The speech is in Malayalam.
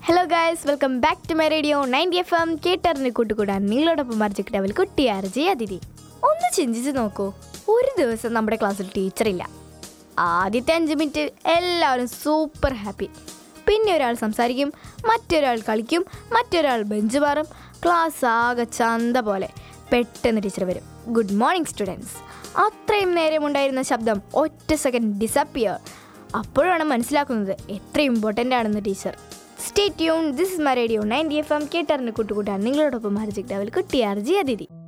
hello guys welcome back to my radio ninety F M കേട്ടറിന് കൂട്ടുകൂടാൻ നിങ്ങളോടൊപ്പം മറിച്ചിട്ടവൽ കുട്ടി അർജി അതിഥി ഒന്ന് ചിന്തിച്ച് നോക്കൂ ഒരു ദിവസം നമ്മുടെ ക്ലാസ്സിൽ ടീച്ചറില്ല ആദ്യത്തെ അഞ്ച് മിനിറ്റ് എല്ലാവരും സൂപ്പർ ഹാപ്പി പിന്നെ ഒരാൾ സംസാരിക്കും മറ്റൊരാൾ കളിക്കും മറ്റൊരാൾ ബെഞ്ച് മാറും ക്ലാസ് ആകെ ചന്ത പോലെ പെട്ടെന്ന് ടീച്ചർ വരും ഗുഡ് മോർണിംഗ് സ്റ്റുഡൻസ് അത്രയും നേരം ഉണ്ടായിരുന്ന ശബ്ദം ഒറ്റ സെക്കൻഡ് ഡിസപ്പിയർ അപ്പോഴാണ് മനസ്സിലാക്കുന്നത് എത്ര ഇമ്പോർട്ടൻ്റ് ആണെന്ന് teacher stay tune this is my radio ninety F M കേട്ടറിന് കൂട്ടുകൂട്ടാൻ നിങ്ങളോടൊപ്പം ഹർജിക് ഡവൽ കുട്ടി അർജി അതിഥി